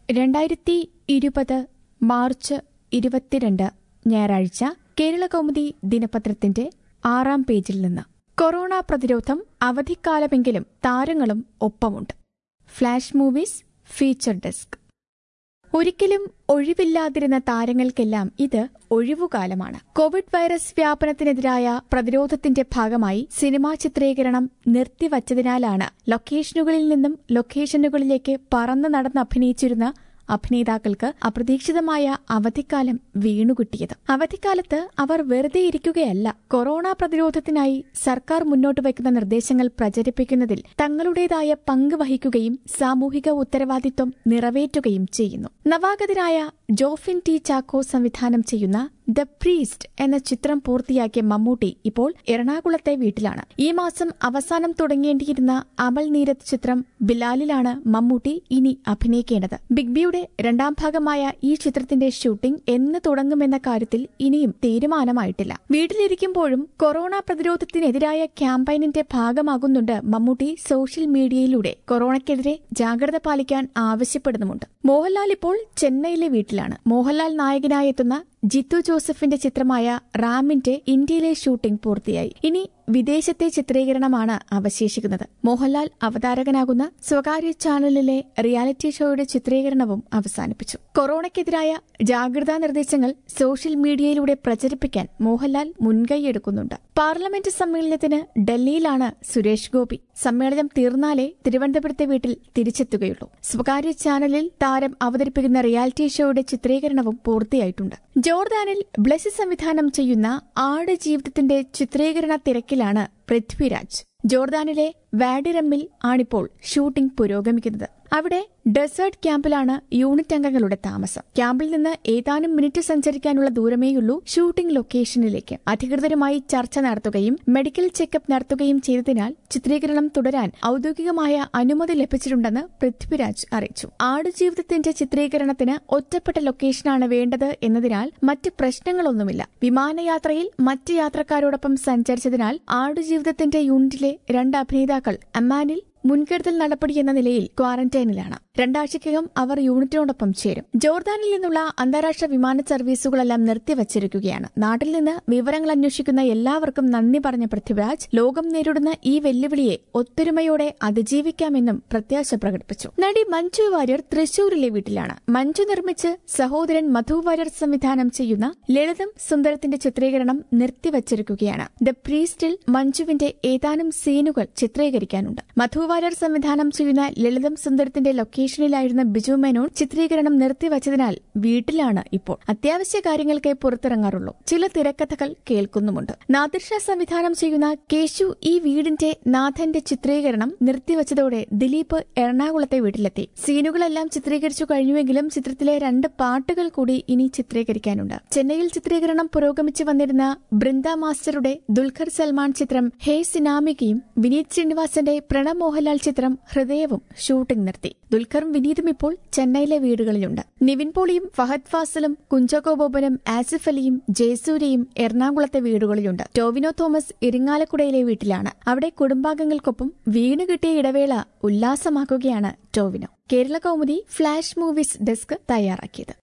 രണ്ടായിരത്തി ഇരുപത് മാർച്ച് ഇരുപത്തിരണ്ട് ഞായറാഴ്ച കേരളകൗമുദി ദിനപത്രത്തിന്റെ ആറാം പേജിൽ നിന്ന് കൊറോണ പ്രതിരോധം അവധിക്കാലമെങ്കിലും താരങ്ങളും ഒപ്പമുണ്ട് ഫ്ലാഷ് മൂവീസ് ഫീച്ചർ ഡെസ്ക് ഒരിക്കലും ഒഴിവില്ലാതിരുന്ന താരങ്ങൾക്കെല്ലാം ഇത് ഒഴിവുകാലമാണ് കോവിഡ് വൈറസ് വ്യാപനത്തിനെതിരായ പ്രതിരോധത്തിന്റെ ഭാഗമായി സിനിമാ ചിത്രീകരണം നിർത്തിവച്ചതിനാലാണ് ലൊക്കേഷനുകളിൽ നിന്നും ലൊക്കേഷനുകളിലേക്ക് പറന്നു നടന്ന് അഭിനയിച്ചിരുന്ന അഭിനേതാക്കൾക്ക് അപ്രതീക്ഷിതമായ അവധിക്കാലം വീണുകിട്ടിയത് അവധിക്കാലത്ത് അവർ വെറുതെ ഇരിക്കുകയല്ല കൊറോണ പ്രതിരോധത്തിനായി സർക്കാർ മുന്നോട്ട് വയ്ക്കുന്ന നിർദ്ദേശങ്ങൾ പ്രചരിപ്പിക്കുന്നതിൽ തങ്ങളുടേതായ പങ്ക് വഹിക്കുകയും സാമൂഹിക ഉത്തരവാദിത്വം നിറവേറ്റുകയും ചെയ്യുന്നു നവാഗതനായ ജോഫിൻ ടി ചാക്കോ സംവിധാനം ചെയ്യുന്ന ദ പ്രീസ്റ്റ് എന്ന ചിത്രം പൂർത്തിയാക്കിയ മമ്മൂട്ടി ഇപ്പോൾ എറണാകുളത്തെ വീട്ടിലാണ് ഈ മാസം അവസാനം തുടങ്ങേണ്ടിയിരുന്ന അമൽ നീരത് ചിത്രം ബിലാലിലാണ് മമ്മൂട്ടി ഇനി അഭിനയിക്കേണ്ടത് ബിഗ് ബിയുടെ രണ്ടാം ഭാഗമായ ഈ ചിത്രത്തിന്റെ ഷൂട്ടിംഗ് എന്ന് തുടങ്ങുമെന്ന കാര്യത്തിൽ ഇനിയും തീരുമാനമായിട്ടില്ല വീട്ടിലിരിക്കുമ്പോഴും കൊറോണ പ്രതിരോധത്തിനെതിരായ ക്യാമ്പയിനിന്റെ ഭാഗമാകുന്നുണ്ട് മമ്മൂട്ടി സോഷ്യൽ മീഡിയയിലൂടെ കൊറോണയ്ക്കെതിരെ ജാഗ്രത പാലിക്കാൻ ആവശ്യപ്പെടുന്നുമുണ്ട് മോഹൻലാൽ ഇപ്പോൾ ചെന്നൈയിലെ വീട്ടിലാണ് മോഹൻലാൽ നായകനായി എത്തുന്ന ജിത്തു ജോസഫിന്റെ ചിത്രമായ റാമിന്റെ ഇന്ത്യയിലെ ഷൂട്ടിംഗ് പൂർത്തിയായി ഇനി വിദേശത്തെ ചിത്രീകരണമാണ് അവശേഷിക്കുന്നത് മോഹൻലാൽ അവതാരകനാകുന്ന സ്വകാര്യ ചാനലിലെ റിയാലിറ്റി ഷോയുടെ ചിത്രീകരണവും അവസാനിപ്പിച്ചു കൊറോണയ്ക്കെതിരായ ജാഗ്രതാ നിർദ്ദേശങ്ങൾ സോഷ്യൽ മീഡിയയിലൂടെ പ്രചരിപ്പിക്കാൻ മോഹൻലാൽ മുൻകൈയെടുക്കുന്നുണ്ട് പാർലമെന്റ് സമ്മേളനത്തിന് ഡൽഹിയിലാണ് സുരേഷ് ഗോപി സമ്മേളനം തീർന്നാലേ തിരുവനന്തപുരത്തെ വീട്ടിൽ തിരിച്ചെത്തുകയുള്ളൂ സ്വകാര്യ ചാനലിൽ താരം അവതരിപ്പിക്കുന്ന റിയാലിറ്റി ഷോയുടെ ചിത്രീകരണവും പൂർത്തിയായിട്ടുണ്ട് ജോർദാനിൽ ബ്ലസ് സംവിധാനം ചെയ്യുന്ന ആട് ജീവിതത്തിന്റെ ചിത്രീകരണ തിരക്കിലാണ് പൃഥ്വിരാജ് ജോർദാനിലെ വാഡിറമ്മിൽ ആണിപ്പോൾ ഷൂട്ടിംഗ് പുരോഗമിക്കുന്നത് അവിടെ ഡെസേർട്ട് ക്യാമ്പിലാണ് യൂണിറ്റ് അംഗങ്ങളുടെ താമസം ക്യാമ്പിൽ നിന്ന് ഏതാനും മിനിറ്റ് സഞ്ചരിക്കാനുള്ള ദൂരമേയുള്ളൂ ഷൂട്ടിംഗ് ലൊക്കേഷനിലേക്ക് അധികൃതരുമായി ചർച്ച നടത്തുകയും മെഡിക്കൽ ചെക്കപ്പ് നടത്തുകയും ചെയ്തതിനാൽ ചിത്രീകരണം തുടരാൻ ഔദ്യോഗികമായ അനുമതി ലഭിച്ചിട്ടുണ്ടെന്ന് പൃഥ്വിരാജ് അറിയിച്ചു ആടുജീവിതത്തിന്റെ ചിത്രീകരണത്തിന് ഒറ്റപ്പെട്ട ലൊക്കേഷനാണ് വേണ്ടത് എന്നതിനാൽ മറ്റ് പ്രശ്നങ്ങളൊന്നുമില്ല വിമാനയാത്രയിൽ മറ്റ് യാത്രക്കാരോടൊപ്പം സഞ്ചരിച്ചതിനാൽ ആടുജീവിതത്തിന്റെ യൂണിറ്റിലെ രണ്ട് അഭിനേതാക്കൾ അമ്മാനിൽ മുൻകരുതൽ നടപടി എന്ന നിലയിൽ ക്വാറന്റൈനിലാണ് രണ്ടാഴ്ചയ്ക്കകം അവർ യൂണിറ്റിനോടൊപ്പം ചേരും ജോർദാനിൽ നിന്നുള്ള അന്താരാഷ്ട്ര വിമാന സർവീസുകളെല്ലാം നിർത്തിവച്ചിരിക്കുകയാണ് നാട്ടിൽ നിന്ന് വിവരങ്ങൾ അന്വേഷിക്കുന്ന എല്ലാവർക്കും നന്ദി പറഞ്ഞ പൃഥ്വിരാജ് ലോകം നേരിടുന്ന ഈ വെല്ലുവിളിയെ ഒത്തൊരുമയോടെ അതിജീവിക്കാമെന്നും പ്രത്യാശ പ്രകടിപ്പിച്ചു നടി മഞ്ജു വാര്യർ തൃശൂരിലെ വീട്ടിലാണ് മഞ്ജു നിർമ്മിച്ച് സഹോദരൻ മധു വാര്യർ സംവിധാനം ചെയ്യുന്ന ലളിതം സുന്ദരത്തിന്റെ ചിത്രീകരണം നിർത്തിവച്ചിരിക്കുകയാണ് ദ പ്രീസ്റ്റിൽ മഞ്ജുവിന്റെ ഏതാനും സീനുകൾ ചിത്രീകരിക്കാനുണ്ട് മധു വാര്യർ സംവിധാനം ചെയ്യുന്ന ലളിതം സുന്ദരത്തിന്റെ ലൊക്കേഷനിലായിരുന്ന ബിജു മേനോൻ ചിത്രീകരണം നിർത്തിവച്ചതിനാൽ വീട്ടിലാണ് ഇപ്പോൾ അത്യാവശ്യ കാര്യങ്ങൾക്കേ പുറത്തിറങ്ങാറുള്ളൂ ചില തിരക്കഥകൾ കേൾക്കുന്നുമുണ്ട് നാദിർഷ സംവിധാനം ചെയ്യുന്ന കേശു ഈ വീടിന്റെ നാഥന്റെ ചിത്രീകരണം നിർത്തിവച്ചതോടെ ദിലീപ് എറണാകുളത്തെ വീട്ടിലെത്തി സീനുകളെല്ലാം ചിത്രീകരിച്ചു കഴിഞ്ഞുവെങ്കിലും ചിത്രത്തിലെ രണ്ട് പാട്ടുകൾ കൂടി ഇനി ചിത്രീകരിക്കാനുണ്ട് ചെന്നൈയിൽ ചിത്രീകരണം പുരോഗമിച്ചു വന്നിരുന്ന ബൃന്ദ മാസ്റ്ററുടെ ദുൽഖർ സൽമാൻ ചിത്രം ഹേ സിനാമികയും വിനീത് ശ്രീനിവാസന്റെ പ്രണവ് മോഹൻലാൽ ചിത്രം ഹൃദയവും ഷൂട്ടിംഗ് നിർത്തി ദുൽഖറും വിനീതും ഇപ്പോൾ ചെന്നൈയിലെ വീടുകളിലുണ്ട് നിവിൻ പോളിയും ഫഹദ് ഫാസലും കുഞ്ചാക്കോ ബോബനും ആസിഫ് അലിയും ജയസൂര്യയും എറണാകുളത്തെ വീടുകളിലുണ്ട് ടോവിനോ തോമസ് ഇരിങ്ങാലക്കുടയിലെ വീട്ടിലാണ് അവിടെ കുടുംബാംഗങ്ങൾക്കൊപ്പം വീണ് കിട്ടിയ ഇടവേള ഉല്ലാസമാക്കുകയാണ് Tovino Kerala Kaumudi flash movies desk തയ്യാറാക്കിയത്